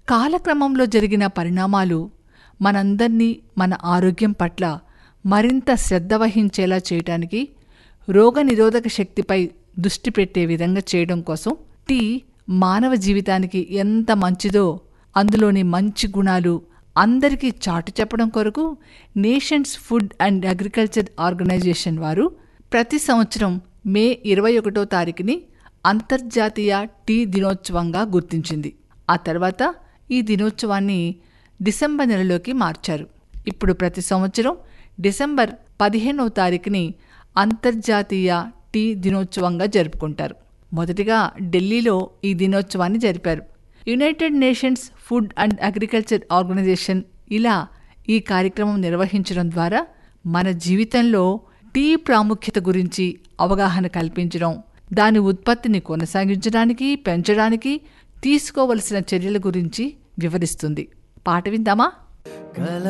కాలక్రమంలో జరిగిన పరిణామాలు మనందర్నీ మన ఆరోగ్యం పట్ల మరింత శ్రద్ధ వహించేలా చేయటానికి రోగనిరోధక శక్తిపై దృష్టి పెట్టే విధంగా చేయడం కోసం టీ మానవ జీవితానికి ఎంత మంచిదో అందులోని మంచి గుణాలు అందరికీ చాటు చెప్పడం కొరకు Nations Food and Agriculture Organisation వారు ప్రతి సంవత్సరం మే ఇరవై ఒకటో తారీఖుని అంతర్జాతీయ టీ దినోత్సవంగా గుర్తించింది ఆ తర్వాత ఈ దినోత్సవాన్ని డిసెంబర్ నెలలోకి మార్చారు ఇప్పుడు ప్రతి సంవత్సరం డిసెంబర్ పదిహేనవ తారీఖుని అంతర్జాతీయ టీ దినోత్సవంగా జరుపుకుంటారు మొదటిగా ఢిల్లీలో ఈ దినోత్సవాన్ని జరిపారు United Nations Food and Agriculture Organisation ఇలా ఈ కార్యక్రమం నిర్వహించడం ద్వారా మన జీవితంలో టీ ప్రాముఖ్యత గురించి అవగాహన కల్పించడం దాని ఉత్పత్తిని కొనసాగించడానికి పెంచడానికి తీసుకోవలసిన చర్యల గురించి వివరిస్తుంది పాట విందామా